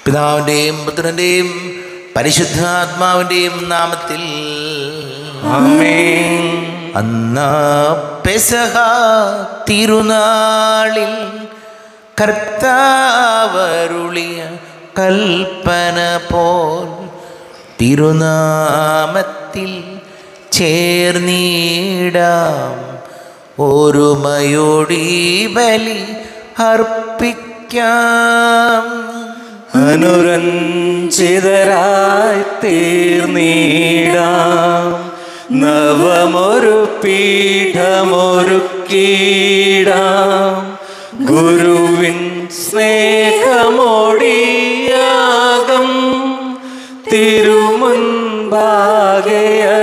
പിതാവിൻ്റെയും പുത്രൻ്റെയും പരിശുദ്ധാത്മാവിൻ്റെയും നാമത്തിൽ ആമേൻ അന്ന് പെസഹ തിരുനാളിൽ കർത്താവരുളിയ കൽപ്പന പോൽ തിരുനാമത്തിൽ ചേർന്നിടാം ഒരുമയോടി ബലി അർപ്പിക്കാം അനുരഞ്ജിതരായി തീർന്നീടാം നവമൊരു പീഠമൊരുക്കീടാം ഗുരുവിൻ സ്നേഹമോടിയാകം തിരുമുൻപാകെ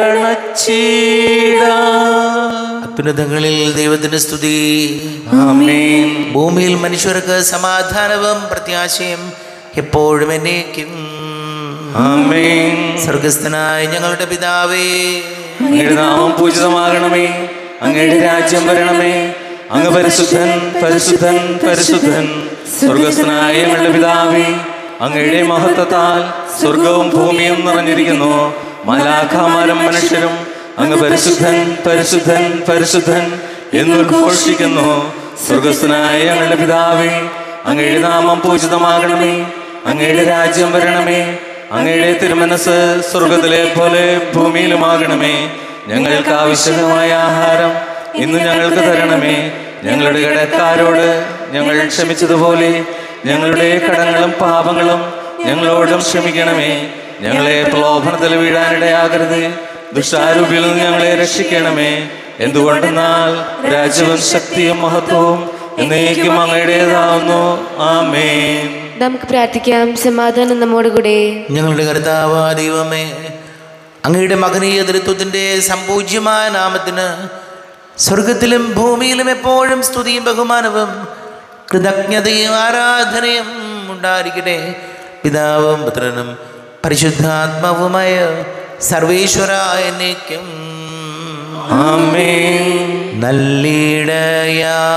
അണച്ചീടാം അത്യുന്നതങ്ങളിൽ ദൈവത്തിന് സ്തുതി ആമേൻ ഭൂമിയിൽ മനുഷ്യർക്ക് സമാധാനവും പ്രത്യാശയും എപ്പോഴും എന്നേക്കും ആമേൻ സ്വർഗസ്ഥനായ ഞങ്ങളുടെ പിതാവേ അങ്ങയുടെ നാമം പൂജിതമാകണമേ അങ്ങയുടെ രാജ്യം വരണമേ അങ്ങ് പരിശുദ്ധൻ പരിശുദ്ധൻ പരിശുദ്ധൻ സ്വർഗസ്ഥനായ ഞങ്ങളുടെ പിതാവേ അങ്ങയുടെ മഹത്വത്താൽ സ്വർഗവും ഭൂമിയും നിറഞ്ഞിരിക്കുന്നു മലാഖാമാരും മനുഷ്യരും അങ്ങ് പരിശുദ്ധൻ പരിശുദ്ധൻ പരിശുദ്ധൻ എന്നുദ്ഘോഷിക്കുന്നു സ്വർഗസ്ഥനായ ഞങ്ങളുടെ പിതാവേ അങ്ങയുടെ നാമം പൂജിതമാകണമേ അങ്ങയുടെ രാജ്യം വരണമേ അങ്ങയുടെ തിരുമനസ് സ്വർഗത്തിലെ പോലെ ഭൂമിയിലുമാകണമേ ഞങ്ങൾക്ക് ആവശ്യമായ ആഹാരം ഇന്ന് ഞങ്ങൾക്ക് തരണമേ ഞങ്ങളുടെ കടക്കാരോട് ഞങ്ങൾ ക്ഷമിച്ചതുപോലെ ഞങ്ങളുടെ കടങ്ങളും പാപങ്ങളും ഞങ്ങളോടും ക്ഷമിക്കണമേ ഞങ്ങളെ പ്രലോഭനത്തിൽ വീഴാനിടയാകരുത് ദുഷ്ടാരൂപിയിൽ നിന്ന് ഞങ്ങളെ രക്ഷിക്കണമേ എന്തുകൊണ്ടെന്നാൽ രാജ്യവും ശക്തിയും മഹത്വവും എന്നേക്കും അങ്ങയുടേതാവുന്നു ആമേൻ നമുക്ക് പ്രാർത്ഥിക്കാം സമാധാനം നമ്മോട് കൂടെ ഞങ്ങളുടെ കർത്താവ് ദൈവമേ അങ്ങയുടെ മകനീയ തൃത്വത്തിൻ്റെ സമ്പൂജ്യമായ നാമത്തിന് സ്വർഗത്തിലും ഭൂമിയിലും എപ്പോഴും സ്തുതിയും ബഹുമാനവും കൃതജ്ഞതയും ആരാധനയും ഉണ്ടായിരിക്കട്ടെ പിതാവും പുത്രനും പരിശുദ്ധാത്മാവുമായ സർവേശ്വര എന്നേക്കും ആമേൻ നല്ലിടയാ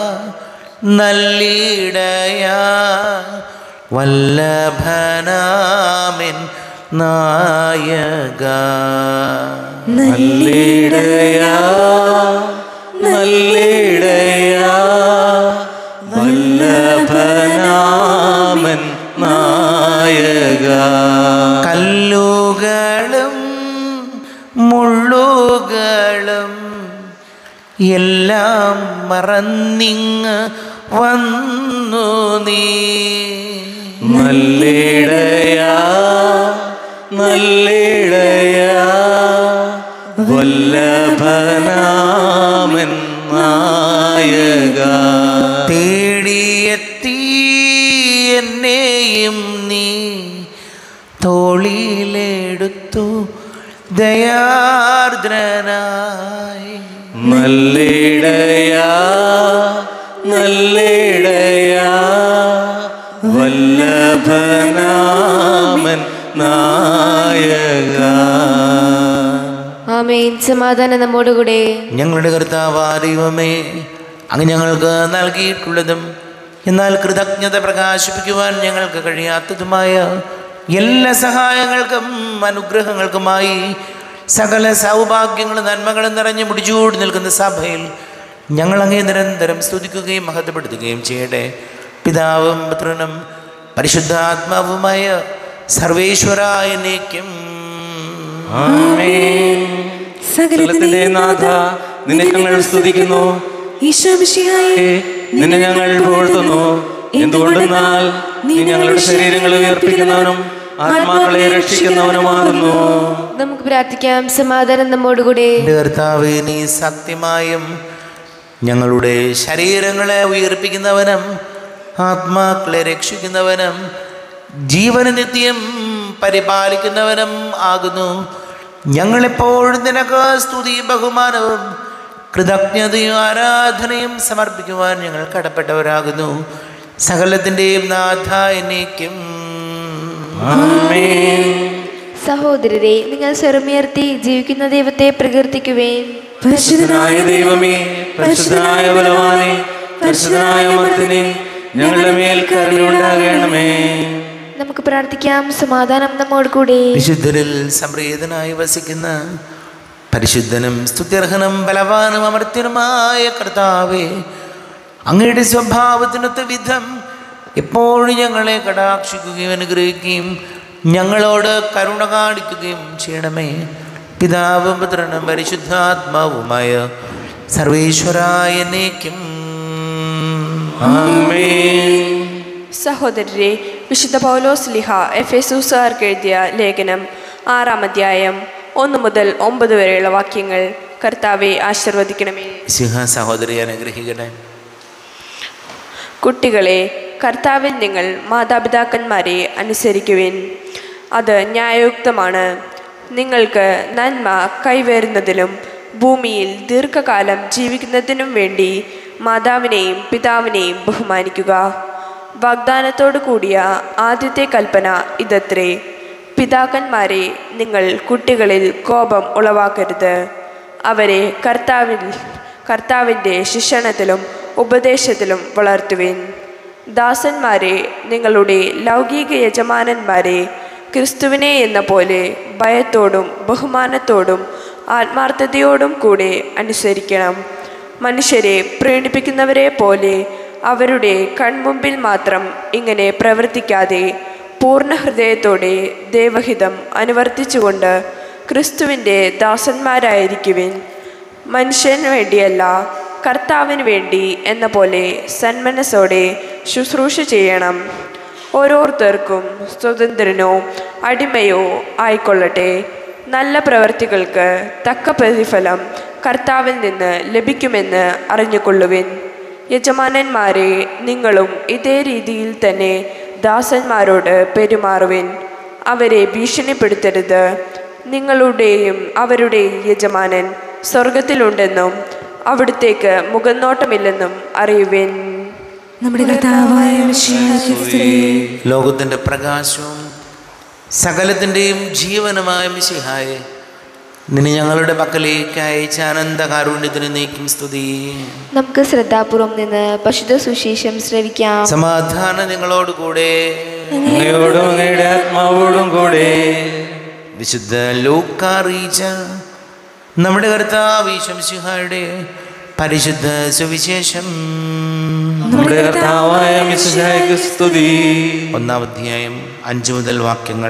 നല്ലിടയാ വല്ലഭനാമിൻ നായക നല്ലിടയാ നല്ലിടയാ വല്ലഭനാമൻ നായക കല്ലുകളും മുള്ളുകളും എല്ലാം മറന്നിങ് വന്നു നീ നല്ലിടയാ നല്ലിടയാ വല്ലഭനാമൻ നായക തേടിയെത്തി എന്നെയും നീ തോളിലെടുത്തു ദയാർദ്രനായി നല്ലിടയാ നല്ലിടയാ വല്ലഭനാമൻ നായക ആമേൻ സമാധാനം നമ്മോട് കൂടെ ഞങ്ങളുടെ കർത്താവാ ദൈവമേ അങ്ങ് ഞങ്ങൾക്ക് നൽകിയിട്ടുള്ളതും എന്നാൽ കൃതജ്ഞത പ്രകാശിപ്പിക്കുവാൻ ഞങ്ങൾക്ക് കഴിയാത്തതുമായ എല്ലാ സഹായങ്ങൾക്കും അനുഗ്രഹങ്ങൾക്കുമായി സകല സൗഭാഗ്യങ്ങളും നന്മകളും നിറഞ്ഞു മുടിച്ചൂടി നിൽക്കുന്ന സഭയിൽ ഞങ്ങൾ അങ്ങേ നിരന്തരം സ്തുതിക്കുകയും മഹത്വപ്പെടുത്തുകയും ചെയ്യട്ടെ പിതാവും പുത്രനും പരിശുദ്ധാത്മാവുമായ സർവേശ്വരായ എന്നേക്കും ആമേൻ സകലത്തിന്റെ നാഥ നിന്നെ ഞങ്ങൾ സ്തുതിക്കുന്നു ഈശോമിശിഹായെ നിന്നെ ഞങ്ങൾ പുകഴ്ത്തുന്നു എന്തുകൊണ്ടെന്നാൽ നീ ഞങ്ങളുടെ ശരീരങ്ങളെ ഉയർപ്പിക്കുന്നവനും ആത്മാക്കളെ രക്ഷിക്കുന്നവനുമാകുന്നു നമുക്ക് പ്രാർത്ഥിക്കാം സമാധാനം നമ്മോട് കൂടെ എൻ്റെ കർത്താവേ നീ സത്യമായും ഞങ്ങളുടെ ശരീരങ്ങളെ ഉയർപ്പിക്കുന്നവനും ആത്മാക്കളെ രക്ഷിക്കുന്നവനും ജീവന നിത്യം പരിപാലിക്കുന്നവനും ആകുന്നു ഞങ്ങളെപ്പോഴും നിനക്ക് സ്തുതിയും ബഹുമാനവും കൃതജ്ഞതയും ആരാധനയും സമർപ്പിക്കുവാൻ ഞങ്ങൾ കടപ്പെട്ടവരാകുന്നു സകലത്തിൻ്റെയും നാഥ എന്നേക്കും ആമേൻ സഹോദരരെ നിങ്ങൾ സ്വരമുയർത്തി ജീവിക്കുന്ന ദൈവത്തെ പ്രകീർത്തിക്കുവേൻ പരിശുദ്ധനായ ദൈവമേ പരിശുദ്ധനായ ബലവാനെ പരിശുദ്ധനായ മർത്തിനെ ഞങ്ങളുടെ മേൽ കരുണയുണ്ടാകണമേ നമുക്ക് പ്രാർത്ഥിക്കാം സമാധാനം നമ്മോട് കൂടെ വിശുദ്ധരിൽ സംപ്രീതനായി വസിക്കുന്ന പരിശുദ്ധനും സ്തുത്യർഹനും ബലവാനും അമർത്യനുമായ കർത്താവേ അങ്ങയുടെ സ്വഭാവത്തിനൊത്ത വിധം എപ്പോഴും ഞങ്ങളെ കടാക്ഷിക്കുകയും അനുഗ്രഹിക്കുകയും ഞങ്ങളോട് കരുണ കാണിക്കുകയും ചെയ്യണമേ പിതാവും പുത്രനും പരിശുദ്ധാത്മാവുമായ സർവേശ്വരായ എന്നേക്കും സഹോദരരെ വിശുദ്ധ പൗലോസ് ലിഹ എഫേസൂസുകാർക്ക് എഴുതിയ ലേഖനം ആറാം അധ്യായം ഒന്ന് മുതൽ ഒമ്പത് വരെയുള്ള വാക്യങ്ങൾ കർത്താവെ ആശീർവദിക്കണമേ സിംഹ സഹോദരി അനുഗ്രഹിക്കണേ കുട്ടികളെ കർത്താവിൽ നിങ്ങൾ മാതാപിതാക്കന്മാരെ അനുസരിക്കുവിൻ അത് ന്യായയുക്തമാണ് നിങ്ങൾക്ക് നന്മ കൈവരുന്നതിലും ഭൂമിയിൽ ദീർഘകാലം ജീവിക്കുന്നതിനും വേണ്ടി മാതാവിനെയും പിതാവിനെയും ബഹുമാനിക്കുക വാഗ്ദാനത്തോടു കൂടിയ ആദ്യത്തെ കൽപ്പന ഇതത്രേ പിതാക്കന്മാരെ നിങ്ങൾ കുട്ടികളിൽ കോപം ഉളവാക്കരുത് അവരെ കർത്താവിൽ കർത്താവിൻ്റെ ശിക്ഷണത്തിലും ഉപദേശത്തിലും വളർത്തുവിൻ ദാസന്മാരെ നിങ്ങളുടെ ലൗകിക യജമാനന്മാരെ ക്രിസ്തുവിനെ എന്ന പോലെ ഭയത്തോടും ബഹുമാനത്തോടും ആത്മാർത്ഥതയോടും കൂടെ അനുസരിക്കണം മനുഷ്യരെ പ്രീണിപ്പിക്കുന്നവരെ പോലെ അവരുടെ കൺമുമ്പിൽ മാത്രം ഇങ്ങനെ പ്രവർത്തിക്കാതെ പൂർണ്ണ ഹൃദയത്തോടെ ദൈവഹിതം അനുവർത്തിച്ചുകൊണ്ട് ക്രിസ്തുവിൻ്റെ ദാസന്മാരായിരിക്കുവിൻ മനുഷ്യന് വേണ്ടിയല്ല കർത്താവിന് വേണ്ടി എന്ന പോലെ സന്മനസ്സോടെ ശുശ്രൂഷ ചെയ്യണം ഓരോരുത്തർക്കും സ്വതന്ത്രനോ അടിമയോ ആയിക്കൊള്ളട്ടെ നല്ല പ്രവർത്തികൾക്ക് തക്ക പ്രതിഫലം കർത്താവിൽ നിന്ന് ലഭിക്കുമെന്ന് അറിഞ്ഞുകൊള്ളുവിൻ യജമാനന്മാരെ നിങ്ങളും ഇതേ രീതിയിൽ തന്നെ ദാസന്മാരോട് പെരുമാറുവിൻ അവരെ ഭീഷണിപ്പെടുത്തരുത് നിങ്ങളുടെയും അവരുടെയും യജമാനൻ സ്വർഗത്തിലുണ്ടെന്നും അവിടുത്തേക്ക് മുഖനോട്ടമില്ലെന്നും അറിയുവിൻ നമ്മുടെ കർത്താവായ മിശിഹായ്ക്ക് സ്തുതി. ലോകത്തിൻ്റെ പ്രകാശവും സകലത്തിൻ്റെയും ജീവനുമായ മിശിഹായെ നിന്നെ ഞങ്ങളുടെ പക്കലേക്ക് അയച്ച അനന്ത കാരുണ്യത്തിന് നീക്കും സ്തുതി നമുക്ക് ശ്രദ്ധാപൂർവം നിന്ന് പശുദ്ധ സുശേഷം ശ്രവിക്കാം സമാധാനം നിങ്ങളോടുകൂടെ അങ്ങയോടും അങ്ങയുടെ ആത്മാവോടും കൂടെ വിശുദ്ധ ലൂക്കാറീച്ച നമ്മുടെ കർത്താവ് ശംസിഹായുടെ പരിശുദ്ധ സുവിശേഷം നമ്മുടെ കർത്താവായ മിശിഹായ്ക്ക് സ്തുതി ഒന്നാം അധ്യായം അഞ്ച് മുതൽ വാക്യങ്ങൾ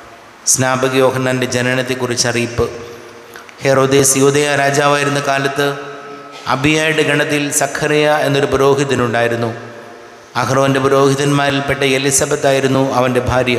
സ്നാപക യോഹന്നാൻ്റെ ജനനത്തെക്കുറിച്ച് അറിയിപ്പ് ഹെറോദേസ് യോദയ രാജാവായിരുന്ന കാലത്ത് അബിയായുടെ ഗണത്തിൽ സഖറിയ എന്നൊരു പുരോഹിതനുണ്ടായിരുന്നു അഹ്റോൻ്റെ പുരോഹിതന്മാരിൽപ്പെട്ട എലിസബത്ത് ആയിരുന്നു അവൻ്റെ ഭാര്യ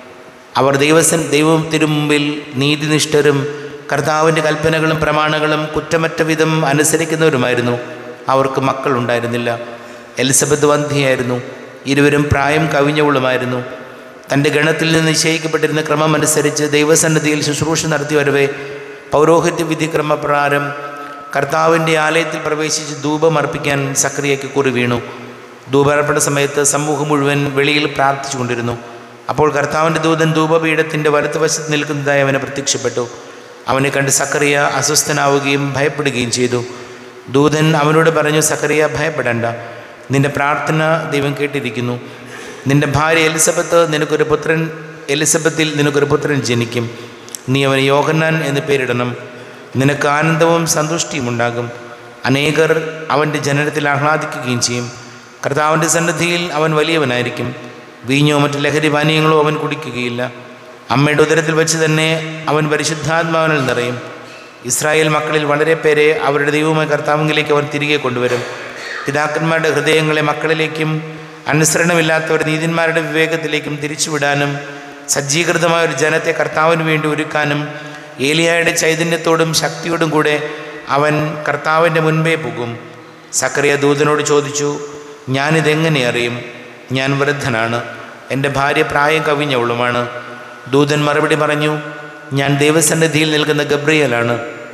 അവർ ദൈവസൻ ദൈവത്തിനു മുമ്പിൽ നീതിനിഷ്ഠരും കർത്താവിൻ്റെ കൽപ്പനകളും പ്രമാണങ്ങളും കുറ്റമറ്റ വിധം അനുസരിക്കുന്നവരുമായിരുന്നു അവർക്ക് മക്കളുണ്ടായിരുന്നില്ല എലിസബത്ത് വന്ധിയായിരുന്നു ഇരുവരും പ്രായം കവിഞ്ഞവളുമായിരുന്നു തൻ്റെ ഗണത്തിൽ നിന്ന് നിശ്ചയിക്കപ്പെട്ടിരുന്ന ക്രമമനുസരിച്ച് ദൈവസന്നിധിയിൽ ശുശ്രൂഷ നടത്തി വരവേ പൗരോഹിത്യ വിധി ക്രമപ്രകാരം കർത്താവിൻ്റെ ആലയത്തിൽ പ്രവേശിച്ച് ധൂപം അർപ്പിക്കാൻ സക്രിയയ്ക്ക് കുറി വീണു ധൂപാർപ്പണ സമയത്ത് സമൂഹം മുഴുവൻ വെളിയിൽ പ്രാർത്ഥിച്ചുകൊണ്ടിരുന്നു അപ്പോൾ കർത്താവിൻ്റെ ദൂതൻ ധൂപപീഠത്തിൻ്റെ വലത്തുവശത്ത് നിൽക്കുന്നതായി അവന് പ്രത്യക്ഷപ്പെട്ടു അവനെ കണ്ട് സക്കറിയ അസ്വസ്ഥനാവുകയും ഭയപ്പെടുകയും ചെയ്തു ദൂതൻ അവനോട് പറഞ്ഞു സക്കറിയ ഭയപ്പെടേണ്ട നിന്റെ പ്രാർത്ഥന ദൈവം കേട്ടിരിക്കുന്നു നിന്റെ ഭാര്യ എലിസബത്ത് നിനക്കൊരു പുത്രൻ എലിസബത്തിൽ നിനക്കൊരു പുത്രൻ ജനിക്കും നീ അവന് യോഹന്നാൻ എന്ന് പേരിടണം നിനക്ക് ആനന്ദവും സന്തുഷ്ടിയും ഉണ്ടാകും അനേകർ അവൻ്റെ ജനനത്തിൽ ആഹ്ലാദിക്കുകയും ചെയ്യും കർത്താവിൻ്റെ സന്നിധിയിൽ അവൻ വലിയവനായിരിക്കും വീഞ്ഞോ മറ്റ് ലഹരി പാനീയങ്ങളോ അവൻ കുടിക്കുകയില്ല അമ്മയുടെ ഉദരത്തിൽ വെച്ച് തന്നെ അവൻ പരിശുദ്ധാത്മാവിനാൽ നിറയും ഇസ്രായേൽ മക്കളിൽ വളരെ പേരെ അവരുടെ ദൈവമായ കർത്താവിലേക്ക് അവർ തിരികെ കൊണ്ടുവരും പിതാക്കന്മാരുടെ ഹൃദയങ്ങളെ മക്കളിലേക്കും അനുസരണമില്ലാത്തവർ നീതിന്മാരുടെ വിവേകത്തിലേക്കും തിരിച്ചുവിടാനും സജ്ജീകൃതമായ ഒരു ജനത്തെ കർത്താവിന് വേണ്ടി ഒരുക്കാനും ഏലിയായുടെ ചൈതന്യത്തോടും ശക്തിയോടും കൂടെ അവൻ കർത്താവിൻ്റെ മുൻപേ പോകും സക്കറിയ ദൂതനോട് ചോദിച്ചു ഞാനിതെങ്ങനെ അറിയും ഞാൻ വൃദ്ധനാണ് എൻ്റെ ഭാര്യ പ്രായം കവിഞ്ഞവളുമാണ് ദൂതൻ മറുപടി പറഞ്ഞു ഞാൻ ദൈവസന്നിധിയിൽ നിൽക്കുന്ന ഗബ്രിയലാണ്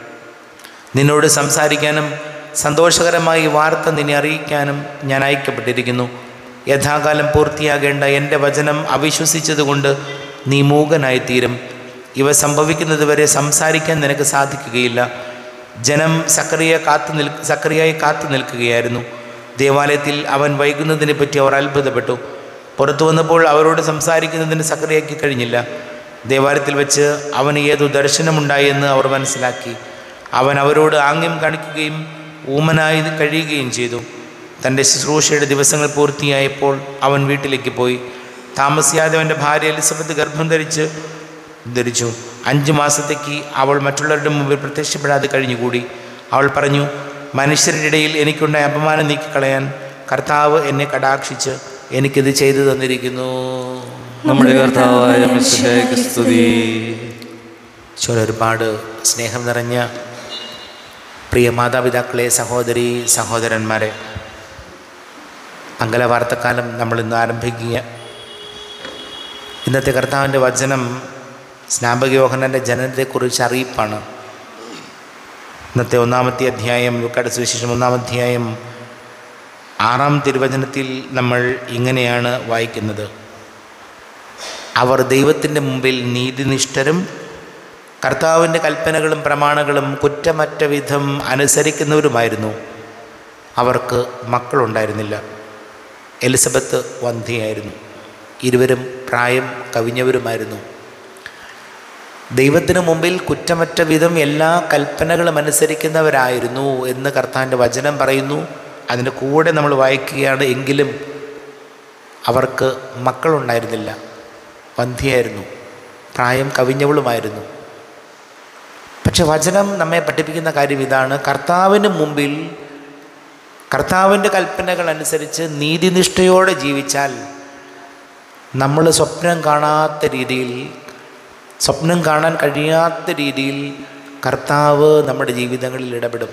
നിന്നോട് സംസാരിക്കാനും സന്തോഷകരമായി വാർത്ത നിന്നെ അറിയിക്കാനും ഞാൻ അയക്കപ്പെട്ടിരിക്കുന്നു യഥാകാലം പൂർത്തിയാകേണ്ട എൻ്റെ വചനം അവിശ്വസിച്ചതുകൊണ്ട് നീ മൂകനായിത്തീരും ഇവ സംഭവിക്കുന്നതുവരെ സംസാരിക്കാൻ നിനക്ക് സാധിക്കുകയില്ല ജനം സക്രിയ കാത്തു നിൽ സക്രിയായി കാത്തു നിൽക്കുകയായിരുന്നു ദേവാലയത്തിൽ അവൻ വൈകുന്നതിനെ പറ്റി അവർ അത്ഭുതപ്പെട്ടു പുറത്തു വന്നപ്പോൾ അവരോട് സംസാരിക്കുന്നതിന് സക്രിയയ്ക്ക് കഴിഞ്ഞില്ല ദേവാലയത്തിൽ വെച്ച് അവന് ഏതു ദർശനമുണ്ടായെന്ന് അവർ മനസ്സിലാക്കി അവൻ അവരോട് ആംഗ്യം കാണിക്കുകയും ഊമനായി കഴിയുകയും ചെയ്തു തൻ്റെ ശുശ്രൂഷയുടെ ദിവസങ്ങൾ പൂർത്തിയായപ്പോൾ അവൻ വീട്ടിലേക്ക് പോയി താമസിയാതെ അവൻ്റെ ഭാര്യ എലിസബത്ത് ഗർഭം ധരിച്ച് ധരിച്ചു അഞ്ച് മാസത്തേക്ക് അവൾ മറ്റുള്ളവരുടെ മുമ്പിൽ പ്രത്യക്ഷപ്പെടാതെ കഴിഞ്ഞുകൂടി അവൾ പറഞ്ഞു മനുഷ്യരുടെ ഇടയിൽ എനിക്കുണ്ടായ അപമാനം നീക്കിക്കളയാൻ കർത്താവ് എന്നെ കടാക്ഷിച്ച് എനിക്കിത് ചെയ്തു തന്നിരിക്കുന്നു നമ്മുടെ കർത്താവായ മിശിഹായ്ക്ക് സ്തുതി ഈശോയിൽ ഒരുപാട് സ്നേഹം നിറഞ്ഞ പ്രിയ മാതാപിതാക്കളെ സഹോദരി സഹോദരന്മാരെ മംഗലവാർത്തക്കാലം നമ്മൾ ഇന്ന് ആരംഭിക്കുക ഇന്നത്തെ കർത്താവിൻ്റെ വചനം സ്നാപകയോഹനൻ്റെ ജനനത്തെക്കുറിച്ച് അറിയിപ്പാണ് ഇന്നത്തെ ഒന്നാമത്തെ അധ്യായം ലുക്കാട് സുവിശേഷം ഒന്നാം അധ്യായം ആറാം തിരുവചനത്തിൽ നമ്മൾ ഇങ്ങനെയാണ് വായിക്കുന്നത് അവർ ദൈവത്തിൻ്റെ മുമ്പിൽ നീതിനിഷ്ഠരും കർത്താവിൻ്റെ കൽപ്പനകളും പ്രമാണങ്ങളും കുറ്റമറ്റ വിധം അനുസരിക്കുന്നവരുമായിരുന്നു അവർക്ക് മക്കളുണ്ടായിരുന്നില്ല എലിസബത്ത് വന്ധിയായിരുന്നു ഇരുവരും പ്രായം കവിഞ്ഞവരുമായിരുന്നു ദൈവത്തിന് മുമ്പിൽ കുറ്റമറ്റ വിധം എല്ലാ കൽപ്പനകളും അനുസരിക്കുന്നവരായിരുന്നു എന്ന് കർത്താവിൻ്റെ വചനം പറയുന്നു അതിൻ്റെ കൂടെ നമ്മൾ വായിക്കുകയാണ് എങ്കിലും അവർക്ക് മക്കളുണ്ടായിരുന്നില്ല വന്ധിയായിരുന്നു പ്രായം കവിഞ്ഞവളുമായിരുന്നു പക്ഷെ വചനം നമ്മെ പഠിപ്പിക്കുന്ന കാര്യം ഇതാണ് കർത്താവിന് മുമ്പിൽ കർത്താവിൻ്റെ കൽപ്പനകൾ അനുസരിച്ച് നീതിനിഷ്ഠയോടെ ജീവിച്ചാൽ നമ്മൾ സ്വപ്നം കാണാത്ത രീതിയിൽ സ്വപ്നം കാണാൻ കഴിയാത്ത രീതിയിൽ കർത്താവ് നമ്മുടെ ജീവിതങ്ങളിൽ ഇടപെടും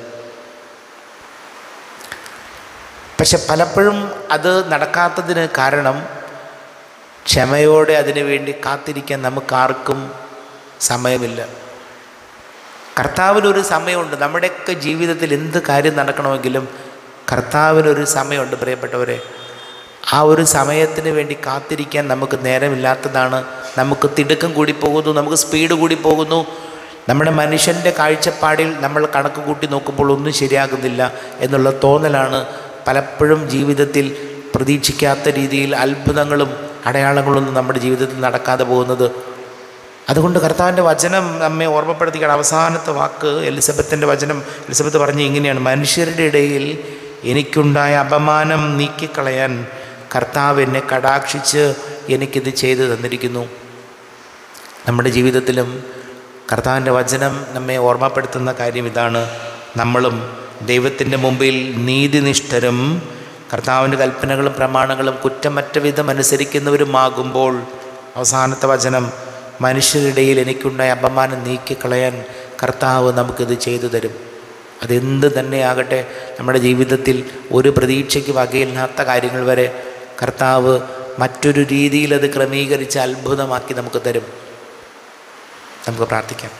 പക്ഷെ പലപ്പോഴും അത് നടക്കാത്തതിന് കാരണം ക്ഷമയോടെ അതിനു വേണ്ടി കാത്തിരിക്കാൻ നമുക്കാർക്കും സമയമില്ല കർത്താവിനൊരു സമയമുണ്ട് നമ്മുടെയൊക്കെ ജീവിതത്തിൽ എന്ത് കാര്യം നടക്കണമെങ്കിലും കർത്താവിനൊരു സമയമുണ്ട് പ്രിയപ്പെട്ടവരെ ആ ഒരു സമയത്തിന് വേണ്ടി കാത്തിരിക്കാൻ നമുക്ക് നേരമില്ലാത്തതാണ് നമുക്ക് തിടുക്കം കൂടി പോകുന്നു നമുക്ക് സ്പീഡ് കൂടി പോകുന്നു നമ്മുടെ മനുഷ്യൻ്റെ കാഴ്ചപ്പാടിൽ നമ്മൾ കണക്ക് കൂട്ടി നോക്കുമ്പോൾ ഒന്നും ശരിയാകുന്നില്ല എന്നുള്ള തോന്നലാണ് പലപ്പോഴും ജീവിതത്തിൽ പ്രതീക്ഷിക്കാത്ത രീതിയിൽ അത്ഭുതങ്ങളും അടയാളങ്ങളൊന്നും നമ്മുടെ ജീവിതത്തിൽ നടക്കാതെ പോകുന്നത് അതുകൊണ്ട് കർത്താവിൻ്റെ വചനം നമ്മെ ഓർമ്മപ്പെടുത്തിയാണ് അവസാനത്തെ വാക്ക് എലിസബത്തിൻ്റെ വചനം എലിസബത്ത് പറഞ്ഞ് ഇങ്ങനെയാണ് മനുഷ്യരുടെ ഇടയിൽ എനിക്കുണ്ടായ അപമാനം നീക്കിക്കളയാൻ കർത്താവ് എന്നെ കടാക്ഷിച്ച് എനിക്കിത് ചെയ്തു തന്നിരിക്കുന്നു നമ്മുടെ ജീവിതത്തിലും കർത്താവിൻ്റെ വചനം നമ്മെ ഓർമ്മപ്പെടുത്തുന്ന കാര്യം ഇതാണ് നമ്മളും ദൈവത്തിൻ്റെ മുമ്പിൽ നീതിനിഷ്ഠരും കർത്താവിൻ്റെ കൽപ്പനകളും പ്രമാണങ്ങളും കുറ്റമറ്റ വിധം അനുസരിക്കുന്നവരുമാകുമ്പോൾ അവസാനത്തെ വചനം മനുഷ്യരിടയിൽ എനിക്കുണ്ടായ അപമാനം നീക്കിക്കളയാൻ കർത്താവ് നമുക്കിത് ചെയ്തു തരും അതെന്ത് തന്നെയാകട്ടെ നമ്മുടെ ജീവിതത്തിൽ ഒരു പ്രതീക്ഷയ്ക്ക് വകയില്ലാത്ത കാര്യങ്ങൾ വരെ കർത്താവ് മറ്റൊരു രീതിയിൽ അത് ക്രമീകരിച്ച് അത്ഭുതമാക്കി നമുക്ക് തരും നമുക്ക് പ്രാർത്ഥിക്കാം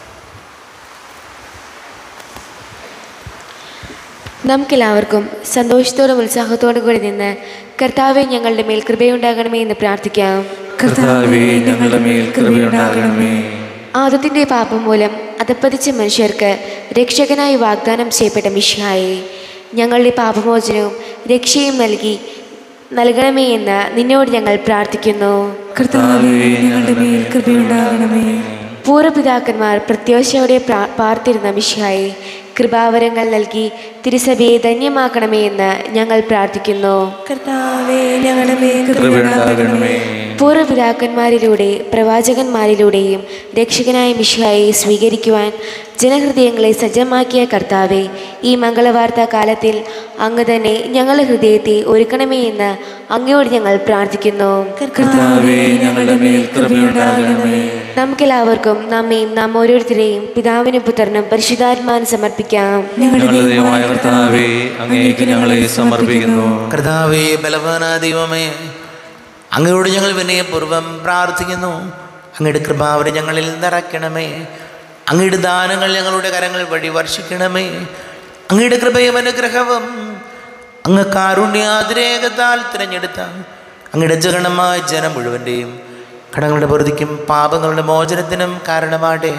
നമുക്കെല്ലാവർക്കും സന്തോഷത്തോടും ഉത്സാഹത്തോടും കൂടി നിന്ന് കർത്താവെ ഞങ്ങളുടെ മേൽ കൃപയുണ്ടാകണമേ എന്ന് പ്രാർത്ഥിക്കാം കർത്താവേ ഞങ്ങളുടെ മേൽ കൃപയുണ്ടാകണമേ ആദത്തിൻ്റെ പാപം മൂലം അതപ്പതിച്ച മനുഷ്യർക്ക് രക്ഷകനായി വാഗ്ദാനം ചെയ്യപ്പെട്ട മിഷായെ ഞങ്ങളുടെ പാപമോചനവും രക്ഷയും നൽകി നൽകണമേ എന്ന് നിന്നോട് ഞങ്ങൾ പ്രാർത്ഥിക്കുന്നു കർത്താവേ ഞങ്ങളുടെ മേൽ കൃപയുണ്ടാകണമേ പൂർവ്വപിതാക്കന്മാർ പ്രത്യാശയോടെ പ്രാ- പാർത്തിരുന്ന മിഷായെ കൃപാവരങ്ങൾ നൽകി തിരുസഭയെ ധന്യമാക്കണമേ എന്ന് ഞങ്ങൾ പ്രാർത്ഥിക്കുന്നു കർത്താവേ ഞങ്ങളുടെ മേൽ കൃപയുണ്ടാകണമേ കൃപയുണ്ടാകണമേ പൂർവ്വപിതാക്കന്മാരിലൂടെ പ്രവാചകന്മാരിലൂടെയും രക്ഷകനായ മിഷായെ സ്വീകരിക്കുവാൻ ജനഹൃദയങ്ങളെ സജ്ജമാക്കിയ കർത്താവെ ഈ മംഗളവാർത്താ കാലത്തിൽ അങ്ങ് തന്നെ ഞങ്ങളുടെ ഹൃദയത്തെ ഒരുക്കണമേ എന്ന് അങ്ങയോട് ഞങ്ങൾ പ്രാർത്ഥിക്കുന്നു കർത്താവേ ഞങ്ങളുടെ മേൽ കൃപയുണ്ടാകണമേ നമുക്കെല്ലാവർക്കും നമ്മയും നാം ഓരോരുത്തരെയും പിതാവിനും പുത്രനും പരിശുദ്ധാത്മാവിനും സമർപ്പിക്കാം ഞങ്ങളുടെ ദൈവമായ കർത്താവേ അങ്ങേക്ക് ഞങ്ങളെ സമർപ്പിക്കുന്നു കർത്താവേ ബലവാനാ ദൈവമേ അങ്ങയോട് ഞങ്ങൾ വിനയപൂർവ്വം പ്രാർത്ഥിക്കുന്നു അങ്ങയുടെ കൃപാവരെ ഞങ്ങളിൽ നിറയ്ക്കണമേ അങ്ങയുടെ ദാനങ്ങൾ ഞങ്ങളുടെ കരങ്ങൾ വഴി വർഷിക്കണമേ അങ്ങയുടെ കൃപയും അനുഗ്രഹവും അങ്ങ് കാരുണ്യാതിരേകത്താൽ തിരഞ്ഞെടുത്ത അങ്ങയുടെ ജഗണമായ ജനം മുഴുവൻ്റെയും കടങ്ങളുടെ പൊറുതിക്കും പാപങ്ങളുടെ മോചനത്തിനും കാരണമാട്ടെ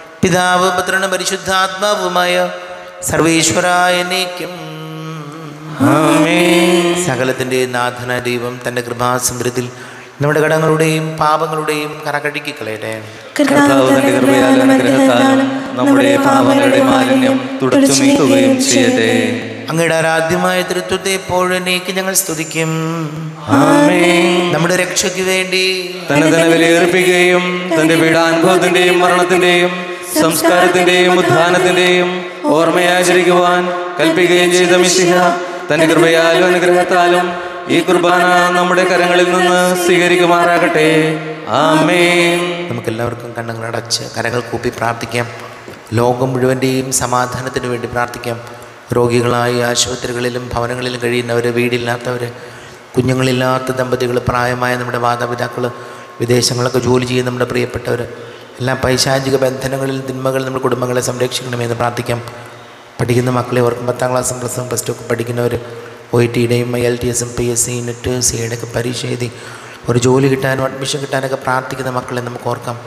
പിതാവ് പുത്രനും പരിശുദ്ധാത്മാവുമായ സർവേശ്വരായ നീക്കും ആമേൻ സകലത്തിൻ്റെ നാഥന ദൈവം തൻ്റെ കൃപാസമൃദ്ധത്തിൽ നമ്മുടെ കടങ്ങളുടെയും പാപങ്ങളുടെയും കറകഴുകി കളയട്ടെ കർത്താവ് തന്റെ കൃപയാലും അനുഗ്രഹത്താലും നമ്മുടെ പാപങ്ങളുടെ മാലിന്യം തുടച്ചു നീക്കുകയും ചെയ്യട്ടെ അങ്ങയുടെ ആരാധ്യമായ തൃത്വത്തെ എപ്പോഴേക്ക് ഞങ്ങൾ സ്തുതിക്കും ആമേൻ നമ്മുടെ രക്ഷയ്ക്ക് വേണ്ടി തന്നെ തന്നെ വിലയേർപ്പിക്കുകയും തന്റെ പീഡാനുഭവത്തിന്റെയും മരണത്തിന്റെയും സംസ്കാരത്തിന്റെയും ഉത്ഥാനത്തിന്റെയും ഓർമ്മയാചരിക്കുവാൻ കൽപ്പിക്കുകയും ചെയ്ത മിശിഹ തന്റെ കൃപയാലും അനുഗ്രഹത്താലും ഈ കുർബാന നമ്മുടെ കരങ്ങളിൽ നിന്ന് സ്വീകരിക്കുമാറാകട്ടെ ആമേൻ നമുക്കെല്ലാവർക്കും കണ്ണുകൾ അടച്ച് കരകൾ കൂപ്പി പ്രാർത്ഥിക്കാം ലോകം മുഴുവൻ്റെയും സമാധാനത്തിന് വേണ്ടി പ്രാർത്ഥിക്കാം രോഗികളായി ആശുപത്രികളിലും ഭവനങ്ങളിലും കഴിയുന്നവർ വീടില്ലാത്തവർ കുഞ്ഞുങ്ങളില്ലാത്ത ദമ്പതികൾ പ്രായമായ നമ്മുടെ മാതാപിതാക്കൾ വിദേശങ്ങളൊക്കെ ജോലി ചെയ്യുന്ന നമ്മുടെ പ്രിയപ്പെട്ടവർ എല്ലാ പൈശാചിക ബന്ധനങ്ങളിൽ തിന്മകൾ നമ്മുടെ കുടുംബങ്ങളെ സംരക്ഷിക്കണമെന്ന് പ്രാർത്ഥിക്കാം പഠിക്കുന്ന മക്കളെ ഓർക്കും പത്താം ക്ലാസ്സും പ്ലസ് വൺ പ്ലസ് ടു ഒക്കെ പഠിക്കുന്നവർ ഒ ടി യുടെയും എൽ ടി എസും പി എസ് സി നെറ്റ് സിയുടെ ഒക്കെ പരീക്ഷ എഴുതി ഒരു ജോലി കിട്ടാനും അഡ്മിഷൻ കിട്ടാനൊക്കെ പ്രാർത്ഥിക്കുന്ന മക്കളെ നമുക്ക് ഓർക്കാം